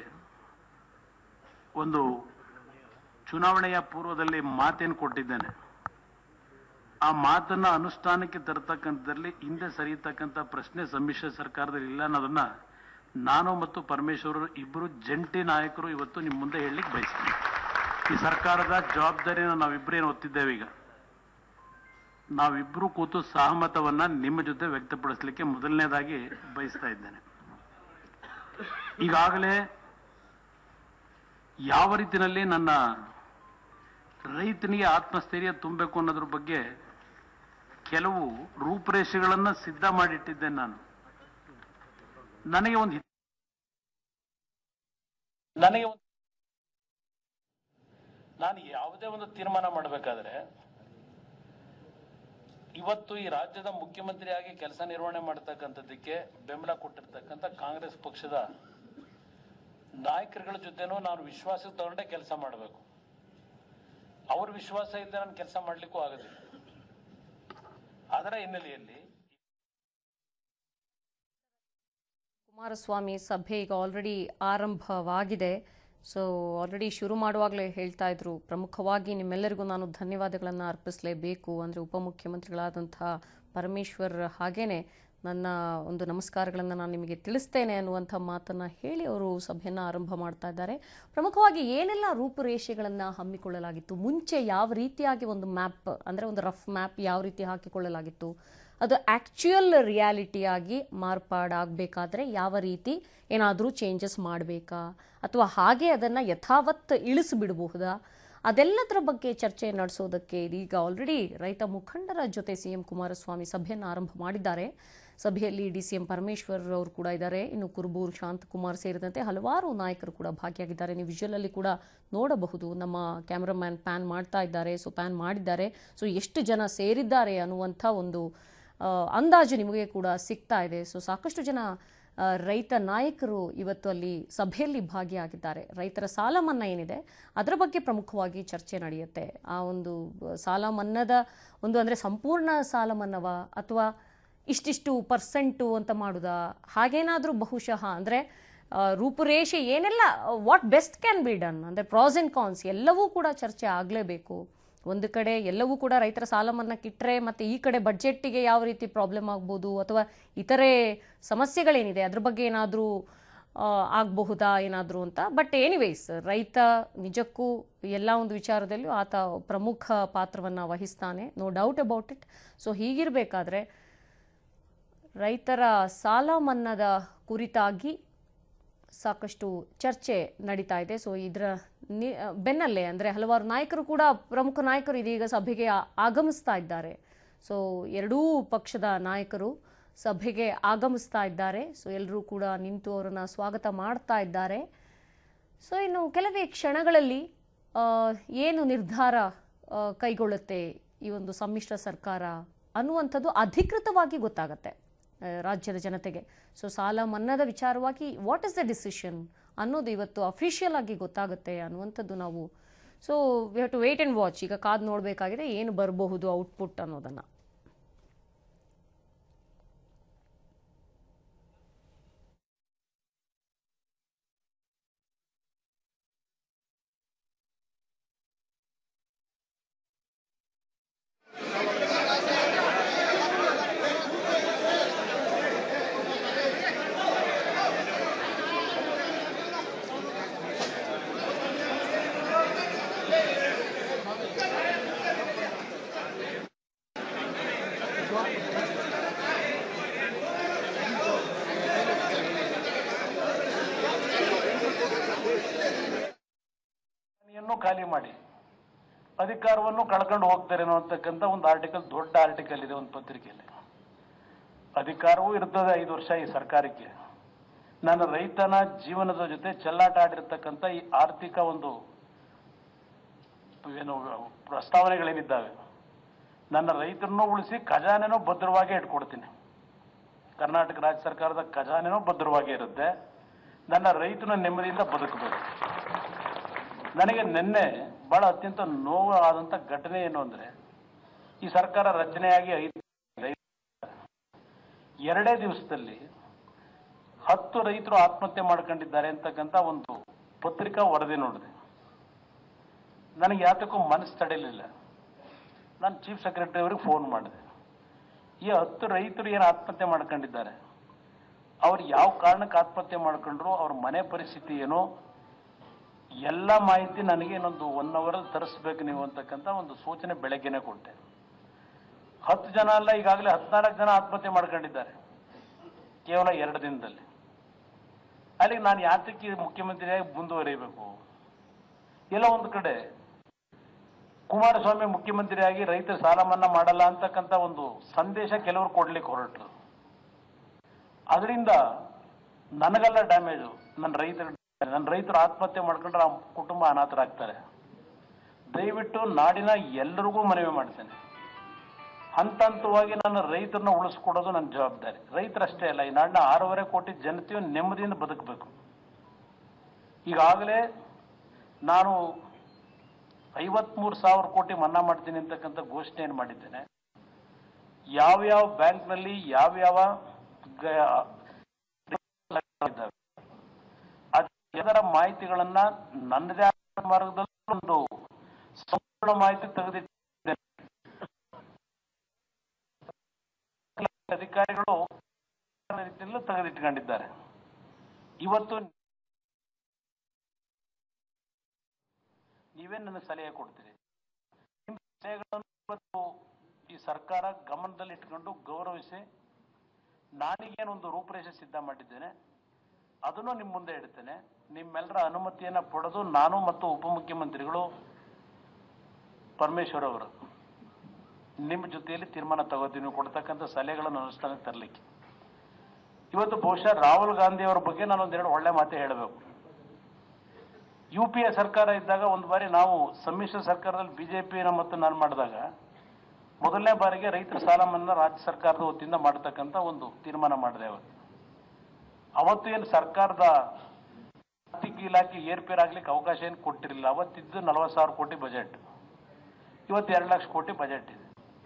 ಒಂದು ಚುನಾವಣೆಯ ಪೂರ್ವದಲ್ಲಿ ಮಾತೇನು ಕೊಟ್ಟಿದ್ದೇನೆ ಆ ಮಾತನ್ನ ಅನುಷ್ಠಾನಕ್ಕೆ ತರತಕ್ಕಂಥದ್ರಲ್ಲಿ ಹಿಂದೆ ಸರಿಯತಕ್ಕಂಥ ಪ್ರಶ್ನೆ ಸಮ್ಮಿಶ್ರ ಸರ್ಕಾರದಲ್ಲಿ ಇಲ್ಲ ಅನ್ನೋದನ್ನ ನಾನು ಮತ್ತು ಪರಮೇಶ್ವರ್ ಇಬ್ಬರು ಜಂಟಿ ನಾಯಕರು ಇವತ್ತು ನಿಮ್ಮ ಮುಂದೆ ಹೇಳಲಿಕ್ಕೆ ಬಯಸ್ತೀನಿ ಈ ಸರ್ಕಾರದ ಜವಾಬ್ದಾರಿನ ನಾವಿಬ್ಬರೇನು ಒತ್ತಿದ್ದೇವೆ ಈಗ ನಾವಿಬ್ಬರು ಕೂತು ಸಹಮತವನ್ನ ನಿಮ್ಮ ಜೊತೆ ವ್ಯಕ್ತಪಡಿಸಲಿಕ್ಕೆ ಮೊದಲನೇದಾಗಿ ಬಯಸ್ತಾ ಇದ್ದೇನೆ ಈಗಾಗಲೇ ಯಾವ ರೀತಿಯಲ್ಲಿ ನನ್ನ ರೈತನಿಗೆ ಆತ್ಮಸ್ಥೈರ್ಯ ತುಂಬಬೇಕು ಅನ್ನೋದ್ರ ಬಗ್ಗೆ ಕೆಲವು ರೂಪರೇಷೆಗಳನ್ನ ಸಿದ್ಧ ಮಾಡಿಟ್ಟಿದ್ದೇನೆ ನಾನು ನನಗೆ ಒಂದು ಹಿತ್- ನನಗೆ ಒಂದು ನಾನು ಯಾವುದೇ ಒಂದು ತೀರ್ಮಾನ ಮಾಡಬೇಕಾದ್ರೆ ಇವತ್ತು ಈ ರಾಜ್ಯದ ಮುಖ್ಯಮಂತ್ರಿಯಾಗಿ ಕೆಲಸ ನಿರ್ವಹಣೆ ಮಾಡತಕ್ಕಂಥದ್ದಕ್ಕೆ ಬೆಂಬಲ ಕೊಟ್ಟಿರ್ತಕ್ಕಂಥ ಕಾಂಗ್ರೆಸ್ ಪಕ್ಷದ ನಾಯಕರುಗಳ ಜೊತೆನೂ ನಾನು ವಿಶ್ವಾಸಕ್ಕೆ ತಗೊಂಡೆ ಕೆಲಸ ಮಾಡಬೇಕು ಅವ್ರ ವಿಶ್ವಾಸ ಇಲ್ಲದೆ ನಾನು ಕೆಲಸ ಮಾಡ್ಲಿಕ್ಕೂ ಆಗೋದಿಲ್ಲ ಅದರ ಹಿನ್ನೆಲೆಯಲ್ಲಿ ಕುಮಾರಸ್ವಾಮಿ ಸಭೆ ಈಗ ಆಲ್ರೆಡಿ ಆರಂಭವಾಗಿದೆ ಸೊ ಆಲ್ರೆಡಿ ಶುರು ಮಾಡುವಾಗಲೇ ಹೇಳ್ತಾ ಇದ್ರು ಪ್ರಮುಖವಾಗಿ ನಿಮ್ಮೆಲ್ಲರಿಗೂ ನಾನು ಧನ್ಯವಾದಗಳನ್ನು ಅರ್ಪಿಸಲೇಬೇಕು ಅಂದರೆ ಉಪಮುಖ್ಯಮಂತ್ರಿಗಳಾದಂಥ ಪರಮೇಶ್ವರ್ ಹಾಗೇನೆ ನನ್ನ ಒಂದು ನಮಸ್ಕಾರಗಳನ್ನು ನಾನು ನಿಮಗೆ ತಿಳಿಸ್ತೇನೆ ಅನ್ನುವಂಥ ಮಾತನ್ನು ಹೇಳಿ ಅವರು ಸಭೆಯನ್ನು ಆರಂಭ ಮಾಡ್ತಾ ಇದ್ದಾರೆ ಪ್ರಮುಖವಾಗಿ ಏನೆಲ್ಲ ರೂಪುರೇಷೆಗಳನ್ನು ಹಮ್ಮಿಕೊಳ್ಳಲಾಗಿತ್ತು ಮುಂಚೆ ಯಾವ ರೀತಿಯಾಗಿ ಒಂದು ಮ್ಯಾಪ್ ಅಂದರೆ ಒಂದು ರಫ್ ಮ್ಯಾಪ್ ಯಾವ ರೀತಿ ಹಾಕಿಕೊಳ್ಳಲಾಗಿತ್ತು ಅದು ಆ್ಯಕ್ಚುಯಲ್ ರಿಯಾಲಿಟಿಯಾಗಿ ಮಾರ್ಪಾಡಾಗಬೇಕಾದ್ರೆ ಯಾವ ರೀತಿ ಏನಾದರೂ ಚೇಂಜಸ್ ಮಾಡಬೇಕಾ ಅಥವಾ ಹಾಗೆ ಅದನ್ನು ಯಥಾವತ್ ಇಳಿಸಿಬಿಡಬಹುದಾ ಅದೆಲ್ಲದರ ಬಗ್ಗೆ ಚರ್ಚೆ ನಡೆಸೋದಕ್ಕೆ ಇದೀಗ ಆಲ್ರೆಡಿ ರೈತ ಮುಖಂಡರ ಜೊತೆ ಸಿ ಎಂ ಕುಮಾರಸ್ವಾಮಿ ಸಭೆಯನ್ನು ಆರಂಭ ಮಾಡಿದ್ದಾರೆ ಸಭೆಯಲ್ಲಿ ಡಿ ಸಿ ಎಂ ಪರಮೇಶ್ವರ್ ಅವರು ಕೂಡ ಇದ್ದಾರೆ ಇನ್ನು ಕುರುಬೂರು ಶಾಂತಕುಮಾರ್ ಸೇರಿದಂತೆ ಹಲವಾರು ನಾಯಕರು ಕೂಡ ಭಾಗಿಯಾಗಿದ್ದಾರೆ ನೀವು ವಿಜುವಲ್ ಅಲ್ಲಿ ಕೂಡ ನೋಡಬಹುದು ನಮ್ಮ ಕ್ಯಾಮ್ರಾಮ್ಯಾನ್ ಪ್ಯಾನ್ ಮಾಡ್ತಾ ಇದ್ದಾರೆ ಸೊ ಪ್ಯಾನ್ ಮಾಡಿದ್ದಾರೆ ಸೊ ಎಷ್ಟು ಜನ ಸೇರಿದ್ದಾರೆ ಅನ್ನುವಂಥ ಒಂದು ಆ, ಅಂದಾಜು ನಿಮಗೆ ಕೂಡ ಸಿಗ್ತಾ ಇದೆ ಸೊ ಸಾಕಷ್ಟು ಜನ ಆ, ರೈತ ನಾಯಕರು ಇವತ್ತು ಅಲ್ಲಿ ಸಭೆಯಲ್ಲಿ ಭಾಗಿಯಾಗಿದ್ದಾರೆ ರೈತರ ಸಾಲ ಮನ್ನಾ ಏನಿದೆ ಅದರ ಬಗ್ಗೆ ಪ್ರಮುಖವಾಗಿ ಚರ್ಚೆ ನಡೆಯುತ್ತೆ ಆ ಒಂದು ಸಾಲ ಮನ್ನಾದ ಒಂದು ಅಂದರೆ ಸಂಪೂರ್ಣ ಸಾಲ ಮನ್ನವಾ ಅಥವಾ ಇಷ್ಟಿಷ್ಟು ಪರ್ಸೆಂಟು ಅಂತ ಮಾಡುದಾ ಹಾಗೇನಾದರೂ ಬಹುಶಃ ಅಂದರೆ ರೂಪುರೇಷೆ ಏನೆಲ್ಲ what best can be done ಅಂದರೆ ಪ್ರಾಸ್ ಆ್ಯಂಡ್ ಕಾನ್ಸ್ ಎಲ್ಲವೂ ಕೂಡ ಚರ್ಚೆ ಆಗಲೇಬೇಕು ಒಂದು ಕಡೆ ಎಲ್ಲವೂ ಕೂಡ ರೈತರ ಸಾಲ ಮನ್ನಾಕ್ಕಿಟ್ರೆ ಮತ್ತು ಈ ಕಡೆ ಬಡ್ಜೆಟ್ಟಿಗೆ ಯಾವ ರೀತಿ ಪ್ರಾಬ್ಲಮ್ ಆಗ್ಬೋದು ಅಥವಾ ಇತರೆ ಸಮಸ್ಯೆಗಳೇನಿದೆ ಅದ್ರ ಬಗ್ಗೆ ಏನಾದರೂ ಆಗಬಹುದಾ ಏನಾದರೂ ಅಂತ ಬಟ್ ಎನಿವೇಸ್ ರೈತ ನಿಜಕ್ಕೂ ಎಲ್ಲ ಒಂದು ವಿಚಾರದಲ್ಲೂ ಆತ ಪ್ರಮುಖ ಪಾತ್ರವನ್ನು ವಹಿಸ್ತಾನೆ no doubt about it so ಹೀಗಿರಬೇಕಾದ್ರೆ ರೈತರ ಸಾಲ ಮನ್ನಾದ ಕುರಿತಾಗಿ ಸಾಕಷ್ಟು ಚರ್ಚೆ ನಡೀತಾ ಇದೆ ಸೊ ಇದರ ನಿ- ಬೆನ್ನಲ್ಲೇ ಅಂದರೆ ಹಲವಾರು ನಾಯಕರು ಕೂಡ ಪ್ರಮುಖ ನಾಯಕರು ಇದೀಗ ಸಭೆಗೆ ಆ- ಆಗಮಿಸ್ತಾ ಇದ್ದಾರೆ ಸೊ ಎರಡೂ ಪಕ್ಷದ ನಾಯಕರು ಸಭೆಗೆ ಆಗಮಿಸ್ತಾ ಇದ್ದಾರೆ ಸೊ ಎಲ್ಲರೂ ಕೂಡ ನಿಂತು ಅವರನ್ನು ಸ್ವಾಗತ ಮಾಡ್ತಾ ಇದ್ದಾರೆ ಸೊ ಇನ್ನು ಕೆಲವೇ ಕ್ಷಣಗಳಲ್ಲಿ ಆ, ಏನು ನಿರ್ಧಾರ ಆ, ಕೈಗೊಳ್ಳುತ್ತೆ ಈ ಒಂದು ಸಮ್ಮಿಶ್ರ ಸರ್ಕಾರ ಅನ್ನುವಂಥದ್ದು ಅಧಿಕೃತವಾಗಿ ಗೊತ್ತಾಗತ್ತೆ ಆ, ರಾಜ್ಯದ ಜನತೆಗೆ ಸೊ ಸಾಲ ಮನ್ನಾದ ವಿಚಾರವಾಗಿ ವಾಟ್ ಇಸ್ ದ ಡಿಸಿಷನ್ ಅನ್ನೋದು ಇವತ್ತು ಅಫಿಷಿಯಲ್ ಆಗಿ ಗೊತ್ತಾಗುತ್ತೆ ಅನ್ನುವಂಥದ್ದು ನಾವು so we have to wait and watch ಈಗ ಕಾದು ನೋಡಬೇಕಾಗಿದೆ ಏನು ಬರಬಹುದು ಔಟ್ಪುಟ್ ಅನ್ನೋದನ್ನು ಯನ್ನು ಖಾಲಿ ಮಾಡಿ ಅಧಿಕಾರವನ್ನು ಕಳ್ಕೊಂಡು ಹೋಗ್ತಾರೆ ಅನ್ನುವಂತಕ್ಕಂಥ ಒಂದು ಆರ್ಟಿಕಲ್ ದೊಡ್ಡ ಆರ್ಟಿಕಲ್ ಇದೆ ಒಂದು ಪತ್ರಿಕೆಯಲ್ಲಿ ಅಧಿಕಾರವೂ ಇರ್ತದೆ ಐದು ವರ್ಷ ಈ ಸರ್ಕಾರಕ್ಕೆ ನನ್ನ ರೈತನ ಜೀವನದ ಜೊತೆ ಚೆಲ್ಲಾಟ ಆಡಿರ್ತಕ್ಕಂಥ ಈ ಆರ್ಥಿಕ ಒಂದು ಏನು ಪ್ರಸ್ತಾವನೆಗಳೇನಿದ್ದಾವೆ ನನ್ನ ರೈತರನ್ನು ಉಳಿಸಿ ಖಜಾನೆನೂ ಭದ್ರವಾಗಿ ಇಟ್ಕೊಡ್ತೀನಿ ಕರ್ನಾಟಕ ರಾಜ್ಯ ಸರ್ಕಾರದ ಖಜಾನೆನೂ ಭದ್ರವಾಗಿ ಇರುತ್ತೆ ನನ್ನ ರೈತನ ನೆಮ್ಮದಿಯಿಂದ ಬದುಕಬೇಕು ನನಗೆ ನಿನ್ನೆ ಬಹಳ ಅತ್ಯಂತ ನೋವು ಆದಂತ ಘಟನೆ ಏನು ಅಂದ್ರೆ ಈ ಸರ್ಕಾರ ರಚನೆಯಾಗಿ ಐದು ಎರಡೇ ದಿವಸದಲ್ಲಿ ಹತ್ತು ರೈತರು ಆತ್ಮಹತ್ಯೆ ಮಾಡ್ಕೊಂಡಿದ್ದಾರೆ ಅಂತಕ್ಕಂಥ ಒಂದು ಪತ್ರಿಕಾ ವರದಿ ನೋಡಿದೆ ನನಗೆ ಯಾತಕ್ಕೂ ಮನಸ್ಸು ತಡೆಯಲಿಲ್ಲ ನಾನು ಚೀಫ್ ಸೆಕ್ರೆಟರಿ ಅವರಿಗೆ ಫೋನ್ ಮಾಡಿದೆ ಈ ಹತ್ತು ರೈತರು ಏನು ಆತ್ಮಹತ್ಯೆ ಮಾಡ್ಕೊಂಡಿದ್ದಾರೆ ಅವ್ರು ಯಾವ ಕಾರಣಕ್ಕೆ ಆತ್ಮಹತ್ಯೆ ಮಾಡ್ಕೊಂಡ್ರು ಅವ್ರ ಮನೆ ಪರಿಸ್ಥಿತಿ ಏನೋ ಎಲ್ಲ ಮಾಹಿತಿ ನನಗೆ ಇನ್ನೊಂದು ಒನ್ ಅವರ್ ತರಿಸ್ಬೇಕು ನೀವು ಅಂತಕ್ಕಂಥ ಒಂದು ಸೂಚನೆ ಬೆಳಗ್ಗೆನೆ ಕೊಟ್ಟೆ ಹತ್ತು ಜನ ಅಲ್ಲ ಈಗಾಗಲೇ ಹದಿನಾಲ್ಕು ಜನ ಆತ್ಮಹತ್ಯೆ ಮಾಡ್ಕೊಂಡಿದ್ದಾರೆ ಕೇವಲ ಎರಡು ದಿನದಲ್ಲಿ ಅಲ್ಲಿಗೆ ನಾನು ಯಾತಕ್ಕೆ ಮುಖ್ಯಮಂತ್ರಿಯಾಗಿ ಮುಂದುವರಿಯಬೇಕು ಎಲ್ಲ ಒಂದು ಕಡೆ ಕುಮಾರಸ್ವಾಮಿ ಮುಖ್ಯಮಂತ್ರಿಯಾಗಿ ರೈತರ ಸಾಲ ಮನ್ನಾ ಮಾಡಲ್ಲ ಅಂತಕ್ಕಂಥ ಒಂದು ಸಂದೇಶ ಕೆಲವರು ಕೊಡ್ಲಿಕ್ಕೆ ಹೊರಟರು ಅದರಿಂದ ನನಗೆಲ್ಲ ಡ್ಯಾಮೇಜು ನನ್ನ ರೈತರ ನನ್ನ ರೈತರು ಆತ್ಮಹತ್ಯೆ ಮಾಡ್ಕೊಂಡ್ರೆ ಆ ಕುಟುಂಬ ಅನಾಥರಾಗ್ತಾರೆ ದಯವಿಟ್ಟು ನಾಡಿನ ಎಲ್ಲರಿಗೂ ಮನವಿ ಮಾಡ್ತೇನೆ ಹಂತ ಹಂತವಾಗಿ ನನ್ನ ರೈತರನ್ನ ಉಳಿಸ್ಕೊಡೋದು ನನ್ನ ಜವಾಬ್ದಾರಿ ರೈತರಷ್ಟೇ ಅಲ್ಲ ಈ ನಾಡಿನ ಆರೂವರೆ ಕೋಟಿ ಜನತೆಯು ನೆಮ್ಮದಿಯಿಂದ ಬದುಕಬೇಕು ಈಗಾಗಲೇ ನಾನು ಐವತ್ಮೂರು ಸಾವಿರ ಕೋಟಿ ಮನ್ನಾ ಮಾಡ್ತೀನಿ ಅಂತಕ್ಕಂಥ ಘೋಷಣೆಯನ್ನು ಮಾಡಿದ್ದೇನೆ ಯಾವ್ಯಾವ ಬ್ಯಾಂಕ್ನಲ್ಲಿ ಯಾವ್ಯಾವ ಗ- ಇದ್ದಾವೆ ಅದರ ಮಾಹಿತಿಗಳನ್ನ ನನ್ನದೇ ಆದ ಮಾರ್ಗದಲ್ಲಿ ಒಂದು ಸಂಪೂರ್ಣ ಮಾಹಿತಿ ತೆಗೆದಿಟ್ಟಿದ್ದೇನೆ ಅಧಿಕಾರಿಗಳು ರೀತಿಯಲ್ಲೂ ತೆಗೆದಿಟ್ಕೊಂಡಿದ್ದಾರೆ ಇವತ್ತು ನೀವೇ ನನ್ನ ಸಲಹೆ ಕೊಡ್ತೀರಿ ನಿಮ್ಮ ಸಲಹೆಗಳನ್ನು ಇವತ್ತು ಈ ಸರ್ಕಾರ ಗಮನದಲ್ಲಿ ಇಟ್ಕೊಂಡು ಗೌರವಿಸಿ ನಾನೀಗೇನೊಂದು ರೂಪರೇಷೆ ಸಿದ್ಧ ಮಾಡಿದ್ದೇನೆ ಅದನ್ನು ನಿಮ್ಮ ಮುಂದೆ ಇಡ್ತೇನೆ ನಿಮ್ಮೆಲ್ಲರ ಅನುಮತಿಯನ್ನ ಪಡೆದು ನಾನು ಮತ್ತು ಉಪಮುಖ್ಯಮಂತ್ರಿಗಳು ಪರಮೇಶ್ವರ್ ಅವರು ನಿಮ್ಮ ಜೊತೆಯಲ್ಲಿ ತೀರ್ಮಾನ ತಗೋತೀವಿ ನೀವು ಕೊಡ್ತಕ್ಕಂಥ ಸಲಹೆಗಳನ್ನು ಅನುಷ್ಠಾನಕ್ಕೆ ತರಲಿಕ್ಕೆ ಇವತ್ತು ಬಹುಶಃ ರಾಹುಲ್ ಗಾಂಧಿ ಅವರ ಬಗ್ಗೆ ನಾನು ಒಂದೆರಡು ಒಳ್ಳೆ ಮಾತು ಹೇಳಬೇಕು ಯು ಪಿ ಎ ಸರ್ಕಾರ ಇದ್ದಾಗ ಒಂದು ಬಾರಿ ನಾವು ಸಮ್ಮಿಶ್ರ ಸರ್ಕಾರದಲ್ಲಿ ಬಿಜೆಪಿನ ಮತ್ತು ನಾನು ಮಾಡಿದಾಗ ಮೊದಲನೇ ಬಾರಿಗೆ ರೈತರ ಸಾಲ ಮನ್ನಾ ರಾಜ್ಯ ಸರ್ಕಾರದ ವತಿಯಿಂದ ಮಾಡತಕ್ಕಂತ ಒಂದು ತೀರ್ಮಾನ ಮಾಡಿದೆ ಅವತ್ತು ಅವತ್ತು ಏನು ಸರ್ಕಾರದ ಆರ್ಥಿಕ ಇಲಾಖೆ ಏರ್ಪೇರ್ ಆಗ್ಲಿಕ್ಕೆ ಅವಕಾಶ ಏನು ಕೊಟ್ಟಿರಲಿಲ್ಲ ಅವತ್ತಿದ್ದು ನಲವತ್ತು ಸಾವಿರ ಕೋಟಿ ಬಜೆಟ್ ಇವತ್ತು ಎರಡು ಲಕ್ಷ ಕೋಟಿ ಬಜೆಟ್ ಇದೆ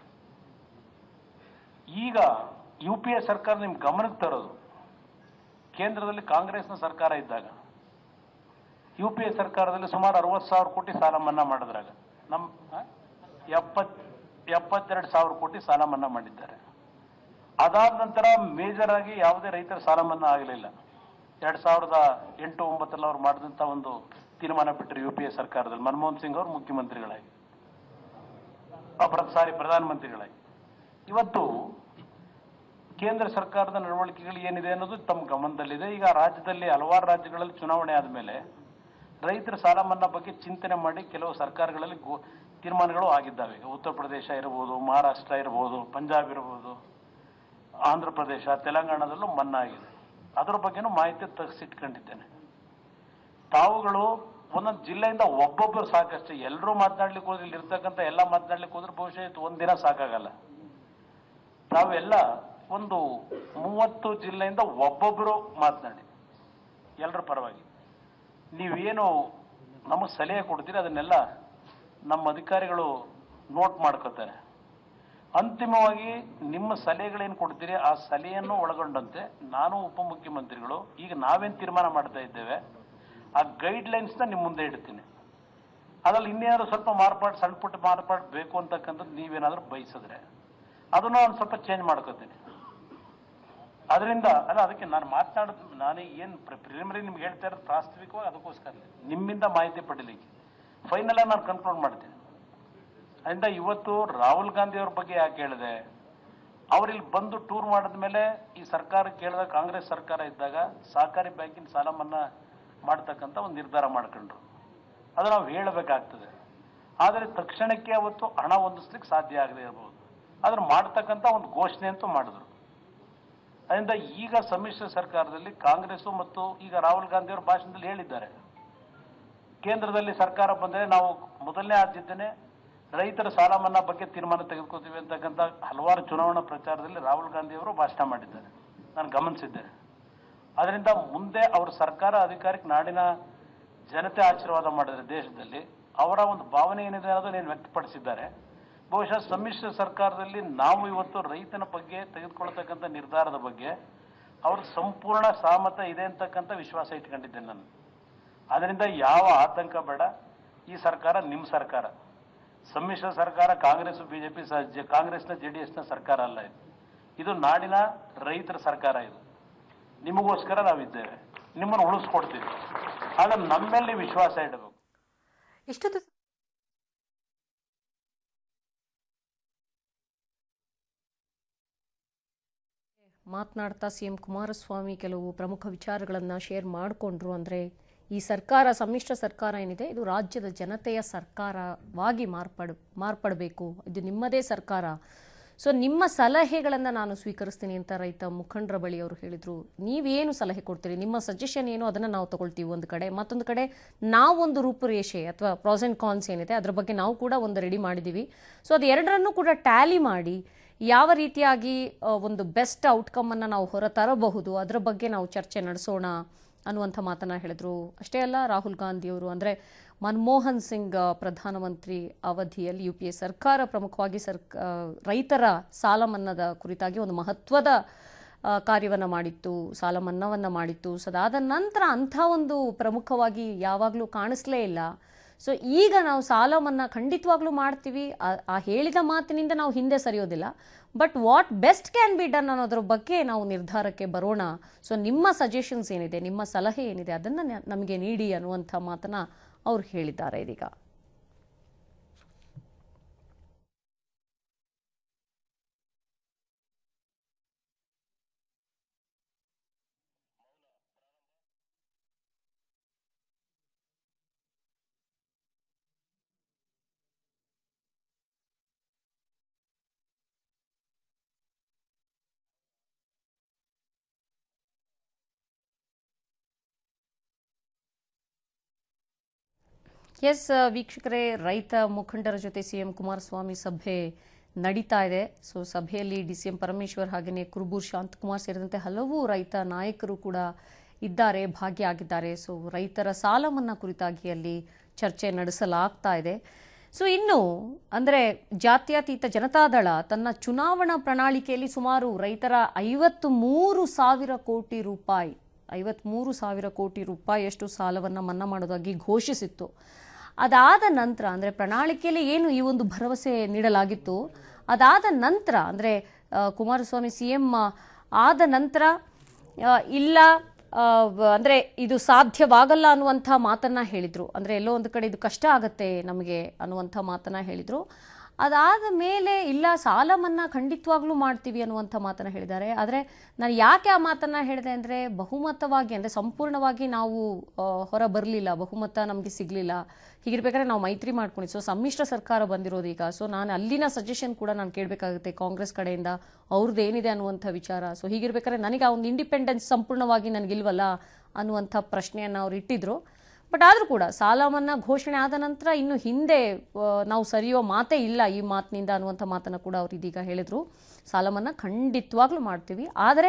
ಈಗ ಯು ಪಿ ಎ ಸರ್ಕಾರ ನಿಮ್ ಗಮನಕ್ಕೆ ತರೋದು ಕೇಂದ್ರದಲ್ಲಿ ಕಾಂಗ್ರೆಸ್ನ ಸರ್ಕಾರ ಇದ್ದಾಗ ಯು ಪಿ ಎ ಸರ್ಕಾರದಲ್ಲಿ ಸುಮಾರು ಅರವತ್ತು ಸಾವಿರ ಕೋಟಿ ಸಾಲ ಮನ್ನಾ ಮಾಡಿದ್ರಾಗ ನಮ್ ಆ? ಎಪ್ಪತ್ ಎಪ್ಪತ್ತೆರಡು ಸಾವಿರ ಕೋಟಿ ಸಾಲ ಮನ್ನಾ ಮಾಡಿದ್ದಾರೆ ಅದಾದ ನಂತರ ಮೇಜರ್ ಆಗಿ ಯಾವುದೇ ರೈತರ ಸಾಲ ಮನ್ನಾ ಆಗಲಿಲ್ಲ ಎರಡ್ ಸಾವಿರದ ಎಂಟು ಒಂಬತ್ತರಲ್ಲಿ ಅವ್ರು ಮಾಡಿದಂತ ಒಂದು ತೀರ್ಮಾನ ಬಿಟ್ಟರು ಯು ಪಿ ಎ ಸರ್ಕಾರದಲ್ಲಿ ಮನಮೋಹನ್ ಸಿಂಗ್ ಅವರು ಮುಖ್ಯಮಂತ್ರಿಗಳಾಗಿ ಸಾರಿ ಪ್ರಧಾನಮಂತ್ರಿಗಳಾಗಿ ಇವತ್ತು ಕೇಂದ್ರ ಸರ್ಕಾರದ ನಡವಳಿಕೆಗಳು ಏನಿದೆ ಅನ್ನೋದು ತಮ್ಮ ಗಮನದಲ್ಲಿದೆ ಈಗ ರಾಜ್ಯದಲ್ಲಿ ಹಲವಾರು ರಾಜ್ಯಗಳಲ್ಲಿ ಚುನಾವಣೆ ಆದಮೇಲೆ ರೈತರ ಸಾಲ ಮನ್ನಾ ಬಗ್ಗೆ ಚಿಂತನೆ ಮಾಡಿ ಕೆಲವು ಸರ್ಕಾರಗಳಲ್ಲಿ ಗೋ- ತೀರ್ಮಾನಗಳು ಆಗಿದ್ದಾವೆ ಈಗ ಉತ್ತರ ಪ್ರದೇಶ ಇರಬಹುದು ಮಹಾರಾಷ್ಟ್ರ ಇರಬಹುದು ಪಂಜಾಬ್ ಇರಬಹುದು ಆಂಧ್ರ ಪ್ರದೇಶ ತೆಲಂಗಾಣದಲ್ಲೂ ಮನ್ನಾ ಆಗಿದೆ ಅದರ ಬಗ್ಗೆನೂ ಮಾಹಿತಿ ತೆಗೆಸಿಟ್ಕೊಂಡಿದ್ದೇನೆ ತಾವುಗಳು ಒಂದೊಂದು ಜಿಲ್ಲೆಯಿಂದ ಒಬ್ಬೊಬ್ಬರು ಸಾಕಷ್ಟು ಎಲ್ಲರೂ ಮಾತನಾಡ್ಲಿಕ್ಕೆ ಹೋದ್ರೆ ಇಲ್ಲಿ ಇರ್ತಕ್ಕಂಥ ಎಲ್ಲ ಮಾತನಾಡ್ಲಿಕ್ಕೆ ಹೋದ್ರೆ ಬಹುಶಃ ಇದು ಒಂದಿನ ಸಾಕಾಗಲ್ಲ ತಾವೆಲ್ಲ ಒಂದು ಮೂವತ್ತು ಜಿಲ್ಲೆಯಿಂದ ಒಬ್ಬೊಬ್ಬರು ಮಾತನಾಡಿ ಎಲ್ಲರ ಪರವಾಗಿ ನೀವೇನು ನಮಗೆ ಸಲಹೆ ಕೊಡ್ತೀರಿ ಅದನ್ನೆಲ್ಲ ನಮ್ಮ ಅಧಿಕಾರಿಗಳು ನೋಟ್ ಮಾಡ್ಕೋತಾರೆ ಅಂತಿಮವಾಗಿ ನಿಮ್ಮ ಸಲಹೆಗಳೇನು ಕೊಡ್ತೀರಿ ಆ ಸಲಹೆಯನ್ನು ಒಳಗೊಂಡಂತೆ ನಾನು ಉಪಮುಖ್ಯಮಂತ್ರಿಗಳು ಈಗ ನಾವೇನು ತೀರ್ಮಾನ ಮಾಡ್ತಾ ಇದ್ದೇವೆ ಆ ಗೈಡ್ ಲೈನ್ಸ್ನ ನಿಮ್ಮ ಮುಂದೆ ಇಡ್ತೀನಿ ಅದ್ರಲ್ಲಿ ಇನ್ನೇನಾದ್ರು ಸ್ವಲ್ಪ ಮಾರ್ಪಾಡು ಸಣ್ಣ ಪುಟ್ಟ ಮಾರ್ಪಾಡು ಬೇಕು ಅಂತಕ್ಕಂಥದ್ದು ನೀವೇನಾದ್ರೂ ಬಯಸಿದ್ರೆ ಅದನ್ನು ಒಂದು ಸ್ವಲ್ಪ ಚೇಂಜ್ ಮಾಡ್ಕೋತೀನಿ ಅದರಿಂದ ಅಲ್ಲ ಅದಕ್ಕೆ ನಾನು ಮಾತನಾಡೋದು ನಾನು ಏನು ಪ್ರಿಲಿಮಿನರಿ ನಿಮ್ಗೆ ಹೇಳ್ತಾ ಇರೋದು ಪ್ರಾಸ್ತಾವಿಕವಾಗಿ ಅದಕ್ಕೋಸ್ಕರ ನಿಮ್ಮಿಂದ ಮಾಹಿತಿ ಪಡೀಲಿಕ್ಕೆ ಫೈನಲ್ ನಾನು ಕನ್ಕ್ಲೂಡ್ ಮಾಡ್ತೀನಿ ಅದರಿಂದ ಇವತ್ತು ರಾಹುಲ್ ಗಾಂಧಿ ಅವ್ರ ಬಗ್ಗೆ ಯಾಕೆ ಹೇಳಿದೆ ಅವ್ರಿಲ್ಲಿ ಬಂದು ಟೂರ್ ಮಾಡಿದ್ಮೇಲೆ ಈ ಸರ್ಕಾರ ಕೇಳಿದ ಕಾಂಗ್ರೆಸ್ ಸರ್ಕಾರ ಇದ್ದಾಗ ಸಹಕಾರಿ ಬ್ಯಾಂಕಿನ ಸಾಲ ಮನ್ನಾ ಮಾಡ್ತಕ್ಕಂಥ ಒಂದು ನಿರ್ಧಾರ ಮಾಡ್ಕೊಂಡ್ರು ಅದು ನಾವು ಹೇಳಬೇಕಾಗ್ತದೆ ಆದರೆ ತಕ್ಷಣಕ್ಕೆ ಅವತ್ತು ಹಣ ಹೊಂದಿಸ್ಲಿಕ್ಕೆ ಸಾಧ್ಯ ಆಗದೆ ಇರಬಹುದು ಆದ್ರೆ ಮಾಡ್ತಕ್ಕಂಥ ಒಂದು ಘೋಷಣೆ ಅಂತೂ ಮಾಡಿದ್ರು ಅದರಿಂದ ಈಗ ಸಮ್ಮಿಶ್ರ ಸರ್ಕಾರದಲ್ಲಿ ಕಾಂಗ್ರೆಸ್ ಮತ್ತು ಈಗ ರಾಹುಲ್ ಗಾಂಧಿ ಅವರು ಭಾಷಣದಲ್ಲಿ ಹೇಳಿದ್ದಾರೆ ಕೇಂದ್ರದಲ್ಲಿ ಸರ್ಕಾರ ಬಂದರೆ ನಾವು ಮೊದಲನೇ ಆದ್ಯತೆನೆ ರೈತರ ಸಾಲ ಮನ್ನಾ ಬಗ್ಗೆ ತೀರ್ಮಾನ ತೆಗೆದುಕೊಳ್ತೀವಿ ಅಂತಕ್ಕಂಥ ಹಲವಾರು ಚುನಾವಣಾ ಪ್ರಚಾರದಲ್ಲಿ ರಾಹುಲ್ ಗಾಂಧಿ ಅವರು ಭಾಷಣ ಮಾಡಿದ್ದಾರೆ ನಾನು ಗಮನಿಸಿದ್ದೇನೆ ಅದರಿಂದ ಮುಂದೆ ಅವ್ರ ಸರ್ಕಾರ ಅಧಿಕಾರಕ್ಕೆ ನಾಡಿನ ಜನತೆ ಆಶೀರ್ವಾದ ಮಾಡಿದರೆ ದೇಶದಲ್ಲಿ ಅವರ ಒಂದು ಭಾವನೆ ಏನಿದೆ ಅನ್ನೋದನ್ನ ಏನು ವ್ಯಕ್ತಪಡಿಸಿದ್ದಾರೆ ಬಹುಶಃ ಸಮ್ಮಿಶ್ರ ಸರ್ಕಾರದಲ್ಲಿ ನಾವು ಇವತ್ತು ರೈತನ ಬಗ್ಗೆ ತೆಗೆದುಕೊಳ್ತಕ್ಕಂಥ ನಿರ್ಧಾರದ ಬಗ್ಗೆ ಅವ್ರ ಸಂಪೂರ್ಣ ಸಹಮತ ಇದೆ ಅಂತಕ್ಕಂಥ ವಿಶ್ವಾಸ ಇಟ್ಕೊಂಡಿದ್ದೇನೆ ನಾನು ಅದರಿಂದ ಯಾವ ಆತಂಕ ಬೇಡ ಈ ಸರ್ಕಾರ ನಿಮ್ಮ ಸರ್ಕಾರ ಸಮ್ಮಿಶ್ರ ಸರ್ಕಾರ ಕಾಂಗ್ರೆಸ್ ಬಿಜೆಪಿ ಕಾಂಗ್ರೆಸ್ನ ಜೆ ಡಿ ಎಸ್ನ ಸರ್ಕಾರ ಅಲ್ಲ ಇದು ಇದು ನಾಡಿನ ರೈತರ ಸರ್ಕಾರ ಇದು ನಿಮಗೋಸ್ಕರ ನಾವಿದ್ದೇವೆ ನಿಮ್ಮನ್ನು ಉಳಿಸ್ಕೊಡ್ತೀವಿ ಆಗ ನಮ್ಮೇಲೆ ವಿಶ್ವಾಸ ಇಡಬೇಕು ಇಷ್ಟೊತ್ತು ಮಾತನಾಡ್ತಾ ಸಿ ಎಂ ಕುಮಾರಸ್ವಾಮಿ ಕೆಲವು ಪ್ರಮುಖ ವಿಚಾರಗಳನ್ನು ಶೇರ್ ಮಾಡಿಕೊಂಡ್ರು ಅಂದರೆ ಈ ಸರ್ಕಾರ ಸಮ್ಮಿಶ್ರ ಸರ್ಕಾರ ಏನಿದೆ ಇದು ರಾಜ್ಯದ ಜನತೆಯ ಸರ್ಕಾರವಾಗಿ ಮಾರ್ಪಡ ಮಾರ್ಪಡಬೇಕು ಇದು ನಿಮ್ಮದೇ ಸರ್ಕಾರ ಸೊ ನಿಮ್ಮ ಸಲಹೆಗಳನ್ನು ನಾನು ಸ್ವೀಕರಿಸ್ತೀನಿ ಅಂತ ರೈತ ಮುಖಂಡರ ಬಳಿ ಅವರು ಹೇಳಿದರು ನೀವೇನು ಸಲಹೆ ಕೊಡ್ತೀರಿ ನಿಮ್ಮ ಸಜೆಷನ್ ಏನು ಅದನ್ನು ನಾವು ತಗೊಳ್ತೀವಿ ಒಂದು ಕಡೆ ಮತ್ತೊಂದು ಕಡೆ ನಾವೊಂದು ರೂಪುರೇಷೆ ಅಥವಾ ಪ್ರಾಸ್ ಆ್ಯಂಡ್ ಕಾನ್ಸ್ ಏನಿದೆ ಅದರ ಬಗ್ಗೆ ನಾವು ಕೂಡ ಒಂದು ರೆಡಿ ಮಾಡಿದ್ದೀವಿ ಸೊ ಅದು ಎರಡರನ್ನೂ ಕೂಡ ಟ್ಯಾಲಿ ಮಾಡಿ ಯಾವ ರೀತಿಯಾಗಿ ಆ, ಒಂದು ಬೆಸ್ಟ್ ಔಟ್ಕಮನ್ನು ನಾವು ಹೊರತರಬಹುದು ಅದರ ಬಗ್ಗೆ ನಾವು ಚರ್ಚೆ ನಡೆಸೋಣ ಅನ್ನುವಂಥ ಮಾತನ್ನ ಹೇಳಿದ್ರು ಅಷ್ಟೇ ಅಲ್ಲ ರಾಹುಲ್ ಗಾಂಧಿಯವರು ಅಂದರೆ ಮನಮೋಹನ್ ಸಿಂಗ್ ಆ, ಪ್ರಧಾನಮಂತ್ರಿ ಅವಧಿಯಲ್ಲಿ ಯು ಪಿ ಎ ಸರ್ಕಾರ ಪ್ರಮುಖವಾಗಿ ಸರ್ಕ ಆ, ರೈತರ ಸಾಲ ಮನ್ನಾದ ಕುರಿತಾಗಿ ಒಂದು ಮಹತ್ವದ ಕಾರ್ಯವನ್ನು ಮಾಡಿತ್ತು ಸಾಲ ಮನ್ನಾವನ್ನು ಮಾಡಿತ್ತು ಸೊ ಅದಾದ ನಂತರ ಅಂಥ ಒಂದು ಪ್ರಮುಖವಾಗಿ ಯಾವಾಗಲೂ ಕಾಣಿಸ್ಲೇ ಇಲ್ಲ ಸೊ ಈಗ ನಾವು ಸಾಲ ಮನ್ನಾ ಖಂಡಿತವಾಗ್ಲೂ ಮಾಡ್ತೀವಿ ಆ- ಆ ಹೇಳಿದ ಮಾತಿನಿಂದ ನಾವು ಹಿಂದೆ ಸರಿಯೋದಿಲ್ಲ but what best can be done ಅನ್ನೋದ್ರ ಬಗ್ಗೆ ನಾವು ನಿರ್ಧಾರಕ್ಕೆ ಬರೋಣ ಸೊ ನಿಮ್ಮ ಸಜೆಷನ್ಸ್ ಏನಿದೆ ನಿಮ್ಮ ಸಲಹೆ ಏನಿದೆ ಅದನ್ನು ನಮಗೆ ನೀಡಿ ಅನ್ನುವಂಥ ಮಾತನ್ನ ಅವ್ರು ಹೇಳಿದ್ದಾರೆ ಇದೀಗ ಎಸ್ ವೀಕ್ಷಕರೇ ರೈತ ಮುಖಂಡರ ಜೊತೆ ಸಿಎಂ ಕುಮಾರಸ್ವಾಮಿ ಸಭೆ ನಡೀತಾ ಇದೆ ಸೊ ಸಭೆಯಲ್ಲಿ ಡಿ ಸಿ ಎಂ ಪರಮೇಶ್ವರ್ ಹಾಗೆಯೇ ಕುರುಬೂರ್ ಶಾಂತಕುಮಾರ್ ಸೇರಿದಂತೆ ಹಲವು ರೈತ ನಾಯಕರು ಕೂಡ ಇದ್ದಾರೆ ಭಾಗಿಯಾಗಿದ್ದಾರೆ ಸೊ ರೈತರ ಸಾಲ ಮನ್ನಾ ಕುರಿತಾಗಿ ಅಲ್ಲಿ ಚರ್ಚೆ ನಡೆಸಲಾಗ್ತಾ ಇದೆ ಸೊ ಇನ್ನು ಅಂದರೆ ಜಾತ್ಯತೀತ ಜನತಾದಳ ತನ್ನ ಚುನಾವಣಾ ಪ್ರಣಾಳಿಕೆಯಲ್ಲಿ ಸುಮಾರು ರೈತರ ಐವತ್ತು ಮೂರು ಸಾವಿರ ಕೋಟಿ ರೂಪಾಯಿ ಐವತ್ಮೂರು ಸಾವಿರ ಕೋಟಿ ರೂಪಾಯಿಯಷ್ಟು ಸಾಲವನ್ನು ಮನ್ನಾ ಮಾಡೋದಾಗಿ ಘೋಷಿಸಿತ್ತು ಅದಾದ ನಂತರ ಅಂದರೆ ಪ್ರಣಾಳಿಕೆಯಲ್ಲಿ ಏನು ಈ ಒಂದು ಭರವಸೆ ನೀಡಲಾಗಿತ್ತು ಅದಾದ ನಂತರ ಅಂದರೆ ಕುಮಾರಸ್ವಾಮಿ ಸಿ ಎಂ ಆದ ನಂತರ ಆ, ಇಲ್ಲ ಆ, ವ- ಅಂದ್ರೆ ಇದು ಸಾಧ್ಯವಾಗಲ್ಲ ಅನ್ನುವಂಥ ಮಾತನ್ನ ಹೇಳಿದ್ರು ಅಂದ್ರೆ ಎಲ್ಲೋ ಒಂದು ಕಡೆ ಇದು ಕಷ್ಟ ಆಗತ್ತೆ ನಮಗೆ ಅನ್ನುವಂಥ ಮಾತನ್ನ ಹೇಳಿದ್ರು ಅದಾದ ಮೇಲೆ ಇಲ್ಲ ಸಾಲ ಮನ್ನಾ ಖಂಡಿತವಾಗ್ಲೂ ಮಾಡ್ತೀವಿ ಅನ್ನುವಂಥ ಮಾತನ್ನ ಹೇಳಿದ್ದಾರೆ ಆದರೆ ನಾನು ಯಾಕೆ ಆ ಮಾತನ್ನ ಹೇಳಿದೆ ಅಂದರೆ ಬಹುಮತವಾಗಿ ಅಂದರೆ ಸಂಪೂರ್ಣವಾಗಿ ನಾವು ಆ, ಹೊರ ಬರಲಿಲ್ಲ ಬಹುಮತ ನಮಗೆ ಸಿಗಲಿಲ್ಲ ಹೀಗಿರ್ಬೇಕಾದ್ರೆ ನಾವು ಮೈತ್ರಿ ಮಾಡ್ಕೊಂಡು ಸೊ ಸಮ್ಮಿಶ್ರ ಸರ್ಕಾರ ಬಂದಿರೋದು ಈಗ ಸೊ ನಾನು ಅಲ್ಲಿನ ಸಜೆಷನ್ ಕೂಡ ನಾನು ಕೇಳಬೇಕಾಗುತ್ತೆ ಕಾಂಗ್ರೆಸ್ ಕಡೆಯಿಂದ ಅವ್ರದ್ದು ಏನಿದೆ ಅನ್ನುವಂಥ ವಿಚಾರ ಸೊ ಹೀಗಿರ್ಬೇಕಾದ್ರೆ ನನಗೆ ಆ ಒಂದು ಇಂಡಿಪೆಂಡೆನ್ಸ್ ಸಂಪೂರ್ಣವಾಗಿ ನನಗಿಲ್ವಲ್ಲ ಅನ್ನುವಂಥ ಪ್ರಶ್ನೆಯನ್ನು ಅವ್ರು ಇಟ್ಟಿದ್ರು ಬಟ್ ಆದರೂ ಕೂಡ ಸಾಲ ಮನ್ನಾ ಘೋಷಣೆ ಆದ ನಂತರ ಇನ್ನು ಹಿಂದೆ ಆ, ನಾವು ಸರಿಯೋ ಮಾತೇ ಇಲ್ಲ ಈ ಮಾತಿನಿಂದ ಅನ್ನುವಂಥ ಮಾತನ್ನು ಕೂಡ ಅವ್ರು ಇದೀಗ ಹೇಳಿದರು ಸಾಲ ಮನ್ನಾ ಖಂಡಿತವಾಗ್ಲೂ ಮಾಡ್ತೀವಿ ಆದರೆ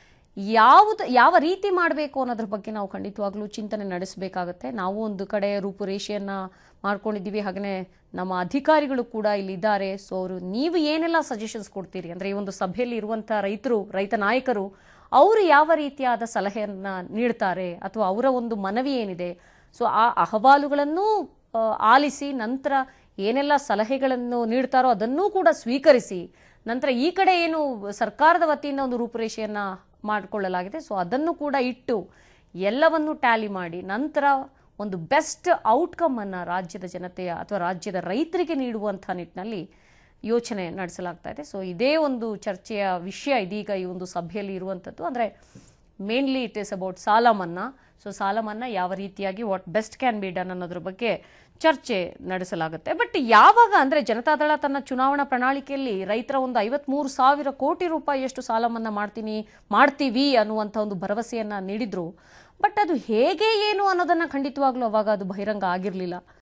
ಯಾವುದು ಯಾವ ರೀತಿ ಮಾಡಬೇಕು ಅನ್ನೋದ್ರ ಬಗ್ಗೆ ನಾವು ಖಂಡಿತವಾಗ್ಲೂ ಚಿಂತನೆ ನಡೆಸಬೇಕಾಗತ್ತೆ ನಾವು ಒಂದು ಕಡೆ ರೂಪುರೇಷೆಯನ್ನು ಮಾಡ್ಕೊಂಡಿದ್ದೀವಿ ಹಾಗೆಯೇ ನಮ್ಮ ಅಧಿಕಾರಿಗಳು ಕೂಡ ಇಲ್ಲಿದ್ದಾರೆ ಸೊ ಅವರು ನೀವು ಏನೆಲ್ಲ ಸಜೆಷನ್ಸ್ ಕೊಡ್ತೀರಿ ಅಂದರೆ ಈ ಒಂದು ಸಭೆಯಲ್ಲಿ ಇರುವಂಥ ರೈತರು ರೈತ ನಾಯಕರು ಅವರು ಯಾವ ರೀತಿಯಾದ ಸಲಹೆಯನ್ನು ನೀಡ್ತಾರೆ ಅಥವಾ ಅವರ ಒಂದು ಮನವಿ ಏನಿದೆ ಸೊ ಆ ಅಹವಾಲುಗಳನ್ನು ಆ, ಆಲಿಸಿ ನಂತರ ಏನೆಲ್ಲ ಸಲಹೆಗಳನ್ನು ನೀಡ್ತಾರೋ ಅದನ್ನೂ ಕೂಡ ಸ್ವೀಕರಿಸಿ ನಂತರ ಈ ಕಡೆ ಏನು ಸರ್ಕಾರದ ವತಿಯಿಂದ ಒಂದು ರೂಪುರೇಷೆಯನ್ನು ಮಾಡಿಕೊಳ್ಳಲಾಗಿದೆ ಸೊ ಅದನ್ನು ಕೂಡ ಇಟ್ಟು ಎಲ್ಲವನ್ನು ಟ್ಯಾಲಿ ಮಾಡಿ ನಂತರ ಒಂದು ಬೆಸ್ಟ್ ಔಟ್ಕಮ್ ಅನ್ನು ರಾಜ್ಯದ ಜನತೆಯ ಅಥವಾ ರಾಜ್ಯದ ರೈತರಿಗೆ ನೀಡುವಂಥ ನಿಟ್ಟಿನಲ್ಲಿ ಯೋಚನೆ ನಡೆಸಲಾಗ್ತಾ ಇದೆ ಸೊ ಇದೇ ಒಂದು ಚರ್ಚೆಯ ವಿಷಯ ಇದೀಗ ಈ ಒಂದು ಸಭೆಯಲ್ಲಿ ಇರುವಂಥದ್ದು ಅಂದರೆ ಮೇನ್ಲಿ ಇಟ್ ಇಸ್ ಅಬೌಟ್ ಸಾಲ ಮನ್ನಾ ಸೊ ಸಾಲ ಮನ್ನಾ ಯಾವ ರೀತಿಯಾಗಿ what best can be done ಅನ್ನೋದ್ರ ಬಗ್ಗೆ ಚರ್ಚೆ ನಡೆಸಲಾಗುತ್ತೆ ಬಟ್ ಯಾವಾಗ ಅಂದರೆ ಜನತಾದಳ ತನ್ನ ಚುನಾವಣಾ ಪ್ರಣಾಳಿಕೆಯಲ್ಲಿ ರೈತರ ಒಂದು ಐವತ್ಮೂರು ಸಾವಿರ ಕೋಟಿ ರೂಪಾಯಿಯಷ್ಟು ಸಾಲ ಮನ್ನಾ ಮಾಡ್ತೀನಿ ಮಾಡ್ತೀವಿ ಅನ್ನುವಂಥ ಒಂದು ಭರವಸೆಯನ್ನು ನೀಡಿದ್ರು ಬಟ್ ಅದು ಹೇಗೆ ಏನು ಅನ್ನೋದನ್ನು ಖಂಡಿತವಾಗ್ಲೂ ಅವಾಗ ಅದು ಬಹಿರಂಗ ಆಗಿರಲಿಲ್ಲ